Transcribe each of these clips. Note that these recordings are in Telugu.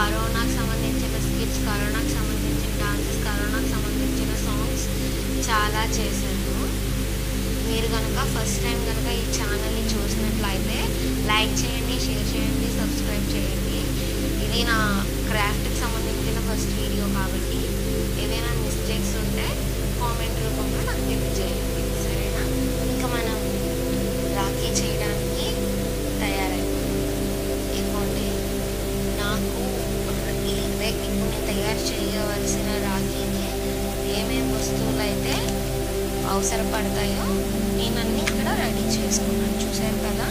కరోనాకు సంబంధించిన స్కిట్స్ కరోనాకు సంబంధించిన డాన్సెస్ కరోనాకు సంబంధించిన సాంగ్స్ చాలా చేశాను మీరు కనుక ఫస్ట్ టైం కనుక ఈ ఛానల్ని చూసినట్లయితే లైక్ చేయండి షేర్ చేయండి సబ్స్క్రైబ్ చేయండి ఇది నా క్రాఫ్ట్కి సంబంధించిన ఫస్ట్ వీడియో కాబట్టి ఏదైనా మిస్టేక్స్ ఉంటే కామెంట్ రూపంలో నాకు తెలియజేయండి సరేనా ఇంకా మనం రాఖీ చేయడానికి తయారైపోయింది ఇదిగోండి నాకు ఇవే ఇప్పుడు నేను తయారు చేయవలసిన రాఖీకి ఏమేమి వస్తువులు అయితే అవసరపడతాయో నేను అన్ని ఇక్కడ రెడీ చేసుకున్నాను చూసారు కదా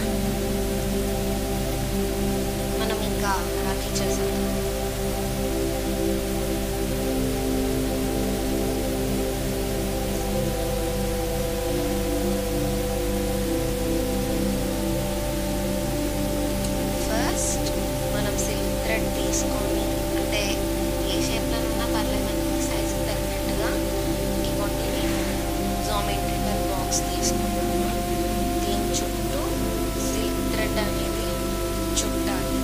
మనం ఇంకా రాఖీ చేసాం ఫస్ట్ మనం సిల్క్ థ్రెడ్ తీసుకొని అంటే ఏ షేప్లో ఉన్నా పర్లేదండి సైజు తగినట్టుగా ఇవ్వండి నేను జామెట్రికల్ బాక్స్ తీసుకున్నాను దీని చుట్టూ సిల్క్ థ్రెడ్ అనేది చుట్టాలి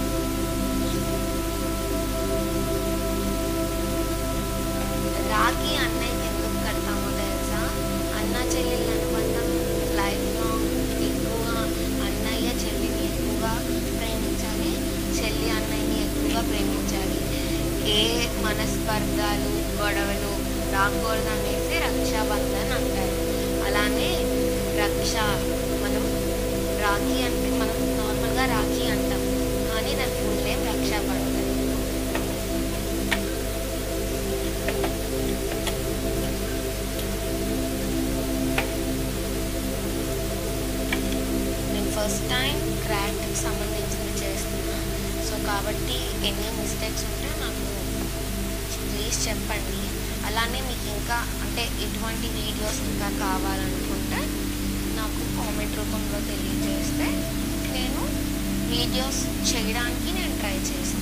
రాఖీ అన్నయ్యకి ఎందుకు కడతామో తెలుసా అన్న చెల్లెళ్ళ అనుబంధం లైఫ్ లాంగ్ ఎక్కువగా అన్నయ్య చెల్లిని ఎక్కువగా ప్రేమించాలి చెల్లి అన్నయ్యని ఎక్కువగా ప్రేమించాలి ఏ మనస్పర్ధాలు గొడవలు రాకూడదు అనేసి రక్షాబంధన్ అంటారు అలానే రక్ష మనం రాఖీ అంటే మనం నార్మల్గా రాఖీ అంటాం కానీ దాని ఫుల్ నేమ్ రక్షాబంధన్ నేను ఫస్ట్ టైం క్రాఫ్ట్కి సంబంధించింది చేస్తున్నా సో కాబట్టి ఎన్ని మిస్టేక్స్ ఉంటే నాకు ప్లీజ్ చెప్పండి అలానే మీకు ఇంకా అంటే ఎటువంటి వీడియోస్ ఇంకా కావాలనుకుంటే నాకు కామెంట్ రూపంలో తెలియజేస్తే నేను వీడియోస్ చేయడానికి నేను ట్రై చేస్తాను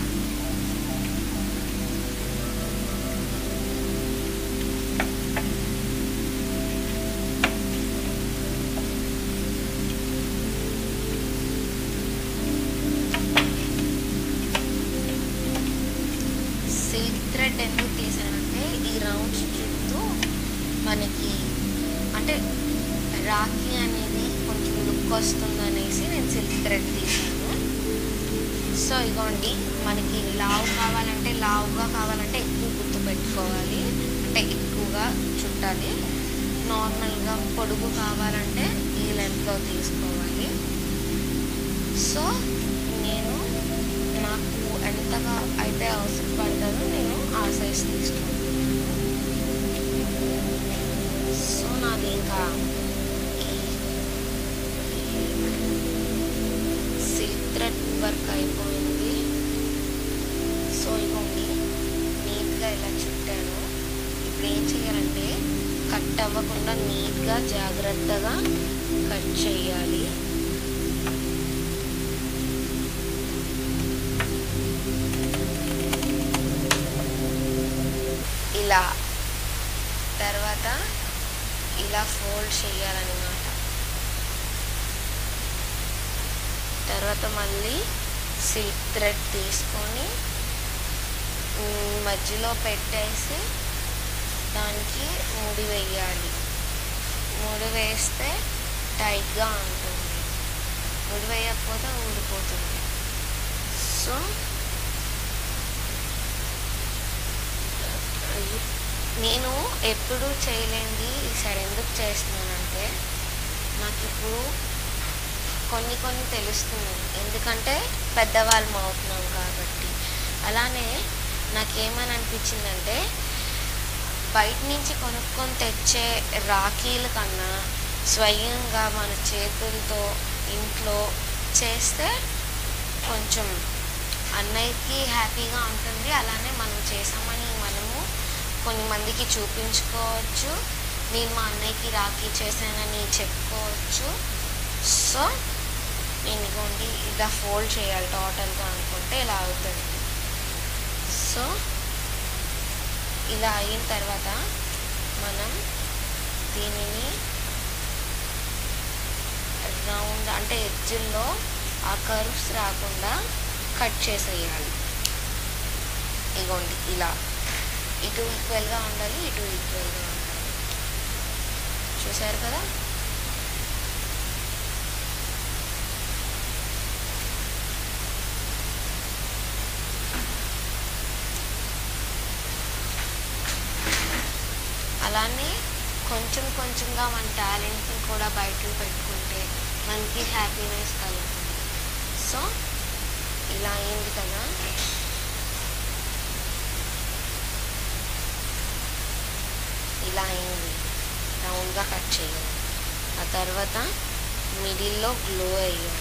సిల్క్ థ్రెడ్ ఎందుకు తీసానంటే ఈ రౌండ్స్ చుట్టూ మనకి అంటే రాఖీ అనేది కొంచెం లుక్ వస్తుంది అనేసి నేను సిల్క్ థ్రెడ్ తీసాను సో ఇగోండి మనకి లావు కావాలంటే లావుగా కావాలంటే ఎక్కువ గుర్తు పెట్టుకోవాలి అంటే ఎక్కువగా చుట్టాలి నార్మల్గా పొడుగు కావాలంటే ఈ లెంత్లో తీసుకోవాలి సో నేను నాకు ఎంతగా అయితే అవసరపడుతుందో నేను ఆ సైజ్ తీసుకుంటాను సో నాది ఇంకా సిల్క్ థ్రెడ్ వర్క్ అయిపోయింది సో ఇవ్వండి నీట్గా ఇలా చుట్టాను ఇప్పుడు ఏం చేయాలంటే కట్ అవ్వకుండా నీట్గా జాగ్రత్తగా కట్ చేయాలి ఇలా తర్వాత ఇలా ఫోల్డ్ చేయాలన్నమాట తర్వాత మళ్ళీ సిల్క్ థ్రెడ్ తీసుకొని మ్, మధ్యలో పెట్టేసి దానికి ముడి వేయాలి ముడి వేస్తే టైట్గా ఉంటుంది ముడి వేయకపోతే ఊడిపోతుంది సో అయ్యి- నేను ఎప్పుడూ చేయలేంది ఈసారి ఎందుకు చేస్తున్నానంటే నాకు ఇప్పుడు కొన్ని కొన్ని తెలుస్తున్నాయి ఎందుకంటే పెద్దవాళ్ళం అవుతున్నాం కాబట్టి అలానే నాకేమని అనిపించిందంటే బయట నుంచి కొనుక్కొని తెచ్చే రాఖీల కన్నా స్వయంగా మన చేతులతో ఇంట్లో చేస్తే కొంచెం అన్నయ్యకి హ్యాపీగా ఉంటుంది అలానే మనం చేసామని మనము కొన్ని మందికి చూపించుకోవచ్చు నేను మా అన్నయ్యకి రాఖీ చేశానని చెప్పుకోవచ్చు సో నేను ఇగోండి ఇలా ఫోల్డ్ చేయాలి టోటల్గా అనుకుంటే ఇలా అవుతుంది సో ఇలా అయిన తర్వాత మనం దీనిని రౌండ్ అంటే ఎడ్జిల్లో ఆ కర్వ్స్ రాకుండా కట్ చేసేయాలి ఇగోండి ఇలా ఇటు ఈక్వల్గా ఉండాలి ఇటు ఈక్వల్గా ఉండాలి చూసారు కదా అలానే కొంచెం కొంచెంగా మన టాలెంట్ని కూడా బయటకు పెట్టుకుంటే మనకి హ్యాపీనెస్ కలుగుతుంది సో ఇలా అయింది కదా ఇలా అయింది రౌండ్గా కట్ చేయాలి ఆ తర్వాత మిడిల్లో గ్లో అయ్యాలి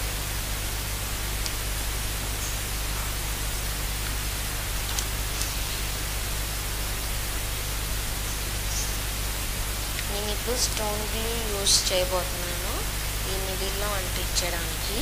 నేను ఇప్పుడు స్టోన్ గ్లూ యూస్ చేయబోతున్నాను ఈ మిడిల్లో అంటించడానికి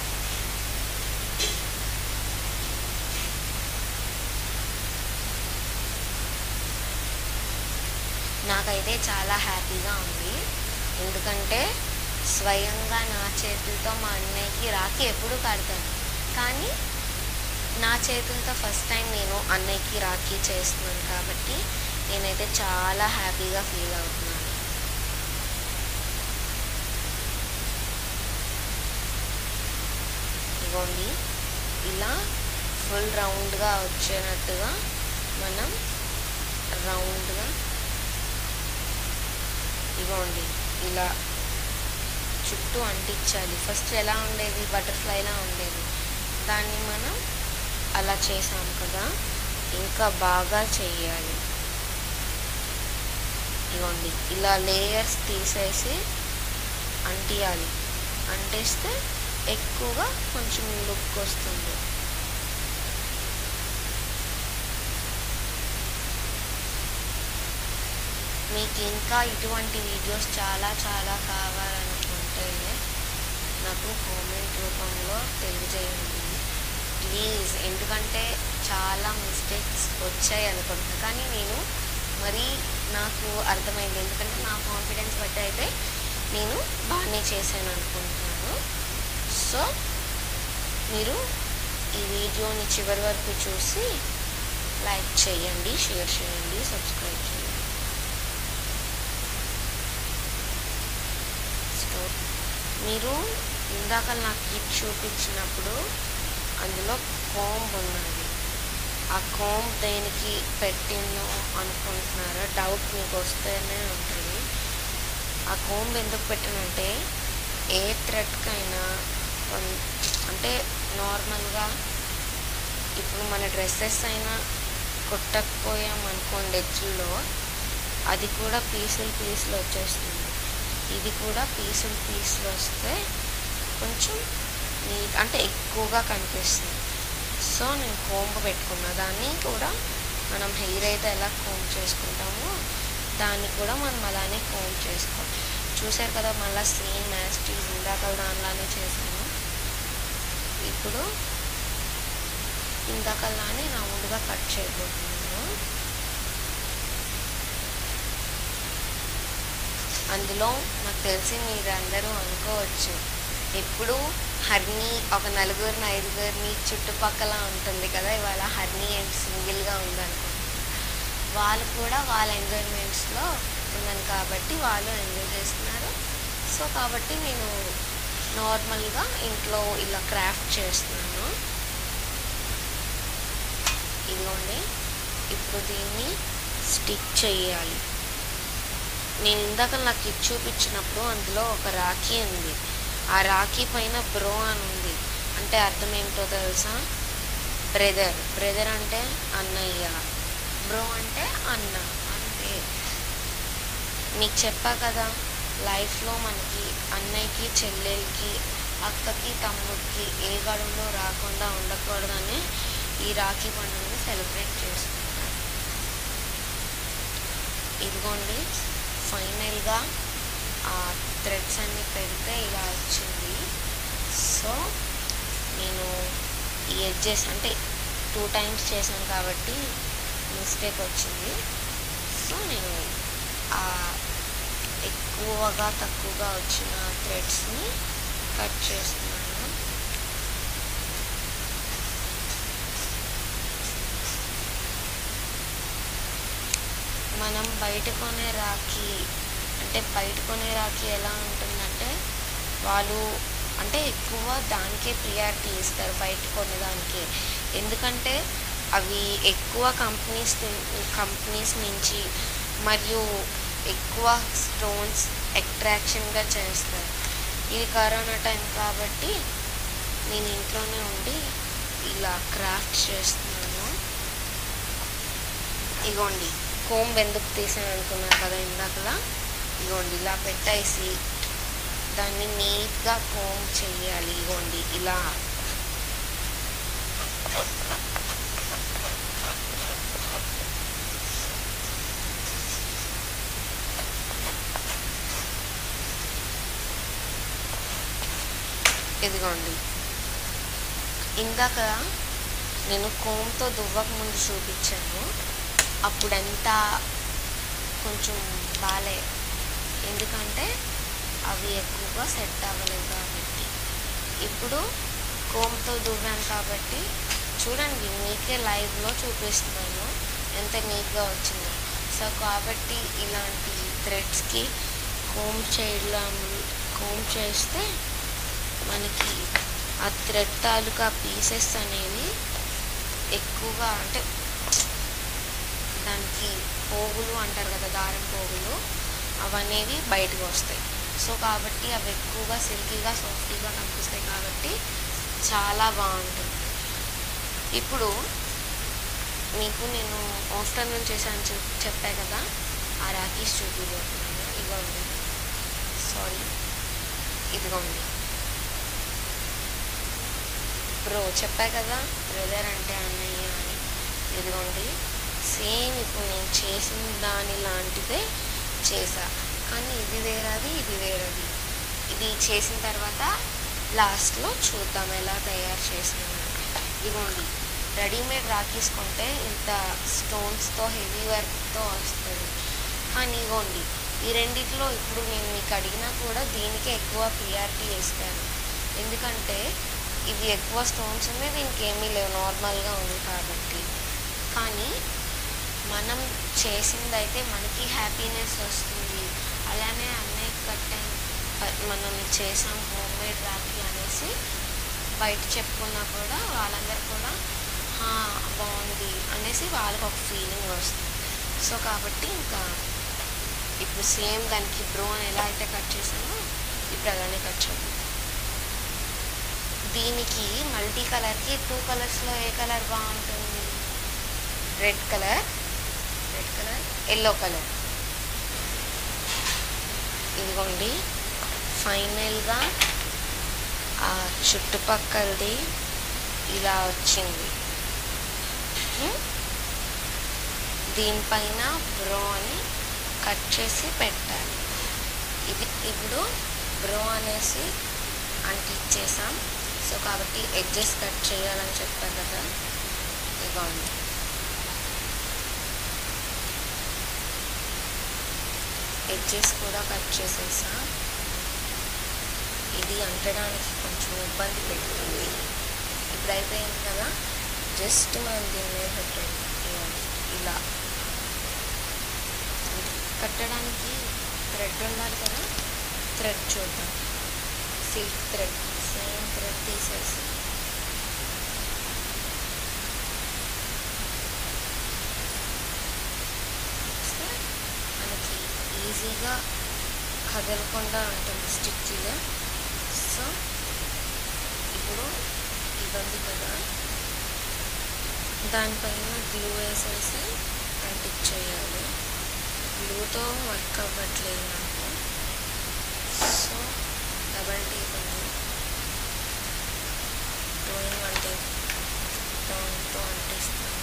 నాకైతే చాలా హ్యాపీగా ఉంది ఎందుకంటే స్వయంగా నా చేతులతో మా అన్నయ్యకి రాఖీ ఎప్పుడు కడతాను కానీ నా చేతులతో ఫస్ట్ టైం నేను అన్నయ్యకి రాఖీ చేస్తున్నాను కాబట్టి నేనైతే చాలా హ్యాపీగా ఫీల్ అవుతున్నాను ఇగోండి ఇలా ఫుల్ రౌండ్గా వచ్చేటట్టుగా మనం రౌండ్గా ఇగోండి ఇలా చుట్టూ అంటించాలి ఫస్ట్ ఎలా ఉండేది బటర్ఫ్లైలా ఉండేది దాన్ని మనం అలా చేసాం కదా ఇంకా బాగా చెయ్యాలి ఇగోండి ఇలా లేయర్స్ తీసేసి అంటియాలి అంటిస్తే ఎక్కువగా కొంచెం లుక్ వస్తుంది మీకు ఇంకా ఇటువంటి వీడియోస్ చాలా చాలా కావాలనుకుంటే నాకు కామెంట్ రూపంలో తెలియజేయండి ప్లీజ్ ఎందుకంటే చాలా మిస్టేక్స్ వచ్చాయి అనుకుంటున్నాను కానీ నేను మరీ నాకు అర్థమైంది ఎందుకంటే నా కాన్ఫిడెన్స్ బట్టి అయితే నేను బాగానే చేశాను అనుకుంటున్నాను సో మీరు ఈ వీడియోని చివరి వరకు చూసి లైక్ చేయండి షేర్ చేయండి సబ్స్క్రైబ్ చేయండి స్టోర్ మీరు ఇందాక నాకు కిట్ చూపించినప్పుడు అందులో కోంబ్ ఉన్నది ఆ కోంబ్ దేనికి పెట్టిందో అనుకుంటున్నారో డౌట్ మీకు వస్తేనే ఉంటుంది ఆ కోంబ్ ఎందుకు పెట్టానంటే ఏ థ్రెడ్కైనా అంటే నార్మల్గా ఇప్పుడు మన డ్రెస్సెస్ అయినా కుట్టకపోయాం అనుకోండి ఎడ్జ్లో అది కూడా పీసులు పీసులు వచ్చేస్తుంది ఇది కూడా పీసులు పీసులు వస్తే కొంచెం నీట్ అంటే ఎక్కువగా కనిపిస్తుంది సో నేను కోంబ పెట్టుకున్న దాన్ని కూడా మనం హెయిర్ అయితే ఎలా కోంబ్ చేసుకుంటామో దాన్ని కూడా మనం అలానే కోంబ్ చేసుకోవాలి చూసారు కదా మళ్ళీ సేమ్ మ్యాస్టీస్ ఇందాక దానిలానే చేశాను ఇప్పుడు ఇందాకలానే రౌండ్గా కట్ చేయబోతున్నాను అందులో నాకు తెలిసి మీరందరూ అనుకోవచ్చు ఎప్పుడు హర్ని ఒక నలుగురిని ఐదుగురిని చుట్టుపక్కల ఉంటుంది కదా ఇవాళ హర్ని అండ్ సింగిల్గా ఉందనుకో వాళ్ళు కూడా వాళ్ళ ఎంజాయ్మెంట్స్లో ఉన్నాను కాబట్టి వాళ్ళు ఎంజాయ్ చేస్తున్నారు సో కాబట్టి నేను నార్మల్గా ఇంట్లో ఇలా క్రాఫ్ట్ చేస్తున్నాను ఇదిగోండి ఇప్పుడు దీన్ని స్టిక్ చేయాలి నేను ఇందాక నాకు ఇది చూపించినప్పుడు అందులో ఒక రాఖీ ఉంది ఆ రాఖీ పైన బ్రో అని ఉంది అంటే అర్థం ఏంటో తెలుసా బ్రదర్ బ్రదర్ అంటే అన్నయ్య బ్రో అంటే అన్న అంతే మీకు చెప్పా కదా లైఫ్లో మనకి అన్నయ్యకి చెల్లెలకి అక్కకి తమ్ముడికి ఏ గడువులో రాకుండా ఉండకూడదని ఈ రాఖీ పండుగని సెలబ్రేట్ చేసుకుంటారు ఇదిగోండి ఫైనల్గా ఆ థ్రెడ్స్ అన్ని పెడితే ఇలా వచ్చింది సో నేను ఈ ఎడ్జెస్ అంటే టూ టైమ్స్ చేశాను కాబట్టి మిస్టేక్ వచ్చింది సో నేను ఆ ఎక్కువగా తక్కువగా వచ్చిన థ్రెడ్స్ని కట్ చేస్తున్నాను మనం బయట కొనే రాఖీ అంటే బయట కొనే రాఖీ ఎలా ఉంటుందంటే వాళ్ళు అంటే ఎక్కువ దానికే ప్రియారిటీ ఇస్తారు బయట కొనేదానికే ఎందుకంటే అవి ఎక్కువ కంపెనీస్ కంపెనీస్ నుంచి మరియు ఎక్కువ స్టోన్స్ అట్రాక్షన్గా చేస్తారు ఇది కరోనా టైం కాబట్టి నేను ఇంట్లోనే ఉండి ఇలా క్రాఫ్ట్ చేస్తున్నాను ఇగోండి కోంబ్ ఎందుకు తీసాను అనుకున్నారు కదా ఇందాకలా ఇగోండి ఇలా పెట్టేసి దాన్ని నీట్గా కోంబ్ చేయాలి ఇగోండి ఇలా ఇదిగోండి ఇందాక నేను కోమ్తో దువ్వక ముందు చూపించాను అప్పుడంతా కొంచెం బాలే ఎందుకంటే అవి ఎక్కువగా సెట్ అవ్వలేదు కాబట్టి ఇప్పుడు కోమ్తో దువ్వాను కాబట్టి చూడండి మీకే లైవ్లో చూపిస్తున్నాను ఎంత నీట్గా వచ్చిందో సో కాబట్టి ఇలాంటి థ్రెడ్స్కి కోమ్ చేయడం కోమ్ చేస్తే మనకి ఆ థ్రెడ్ తాలూకా పీసెస్ అనేవి ఎక్కువగా అంటే దానికి పోగులు అంటారు కదా దారం పోగులు అవనేవి బయటకు వస్తాయి సో కాబట్టి అవి ఎక్కువగా సిల్కీగా సాఫ్టీగా కనిపిస్తాయి కాబట్టి చాలా బాగుంటుంది ఇప్పుడు మీకు నేను ఆఫ్టర్నూన్ చేశాను చెప్ చెప్పా కదా ఆ రాఖీస్ చూపిపోతున్నాను ఇదిగోండి సారీ ఇదిగోండి బ్రో చెప్పా కదా బ్రదర్ అంటే అన్నయ్య అని ఇదిగోండి సేమ్ ఇప్పుడు నేను చేసిన దాని లాంటిదే చేసా కానీ ఇది వేరేది ఇది వేరేది ఇది చేసిన తర్వాత లాస్ట్లో చూద్దాం ఎలా తయారు చేసాను ఇదిగోండి రెడీమేడ్ రాఖీస్ కొంటే ఇంత స్టోన్స్తో హెవీ వర్క్తో వస్తుంది కానీ ఇగోండి ఈ రెండిట్లో ఇప్పుడు నేను మీకు అడిగినా కూడా దీనికే ఎక్కువ ప్రియారిటీ ఇస్తాను ఎందుకంటే ఇవి ఎక్కువ స్టోన్స్ ఉన్నాయి దీనికి ఏమీ లేవు నార్మల్గా ఉంది కాబట్టి కానీ మనం చేసిందైతే మనకి హ్యాపీనెస్ వస్తుంది అలానే అన్నయ్య కట్టాం మనం చేసాం హోమ్ మేడ్ రాఖీ అనేసి బయట చెప్పుకున్నా కూడా వాళ్ళందరూ కూడా "హా, బాగుంది అనేసి వాళ్ళకి ఒక ఫీలింగ్ వస్తుంది సో కాబట్టి ఇంకా ఇప్పుడు సేమ్ దానికి బ్రో అని ఎలా అయితే కట్ చేసామో ఇప్పుడు అలానే కట్ చేద్దాం దీనికి మల్టీ కలర్కి టూ కలర్స్లో ఏ కలర్ బాగుంటుంది red colour red colour yellow colour ఇదిగోండి ఫైనల్గా ఆ చుట్టుపక్కలది ఇలా వచ్చింది ఉం? దీనిపైన బ్రో అని కట్ చేసి పెట్టాలి ఇది ఇప్పుడు బ్రో అనేసి అంటించేసాం సో కాబట్టి ఎడ్జెస్ కట్ చేయాలని చెప్పారు కదా ఇదిగోండి ఎడ్జెస్ కూడా కట్ చేసేసా ఇది అంటడానికి కొంచెం ఇబ్బంది పెడుతుంది ఇప్పుడు అయిపోయింది కదా జస్ట్ మనం దీని మీద పెట్టండి ఇదిగోండి ఇలా కట్టడానికి థ్రెడ్ ఉండాలి కదా థ్రెడ్ చూద్దాం సిల్క్ థ్రెడ్ సేమ్ థ్రెడ్ తీసేసి ఇస్తే మనకి ఈజీగా కదలకుండా ఉంటుంది స్టిచ్గా సో ఇప్పుడు ఇది ఉంది కదా దానిపైన గ్లూ వేసేసి అంటించేయాలి గ్లూతో వర్క్ అవ్వట్లేదు నాకు సో డబల్ టేప్ ఉంది టూ ఇన్ వన్ టేప్ దాంతో అంటిస్తాను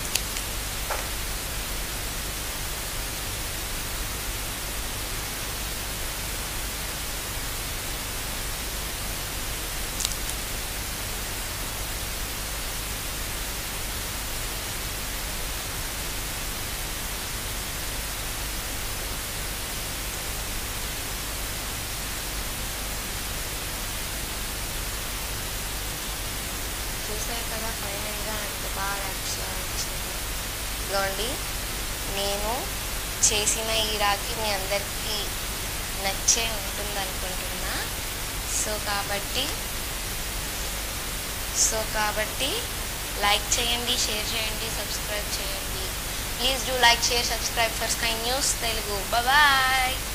చూసారు కదా ఫైనల్గా ఎంత బాగా యాక్చువల్ వచ్చింది ఇదిగోండి నేను చేసిన ఈ రాఖీ మీ అందరికీ నచ్చే ఉంటుంది అనుకుంటున్నా సో కాబట్టి సో కాబట్టి లైక్ చేయండి షేర్ చేయండి సబ్స్క్రైబ్ చేయండి please do like share subscribe for Sky News Telugu bye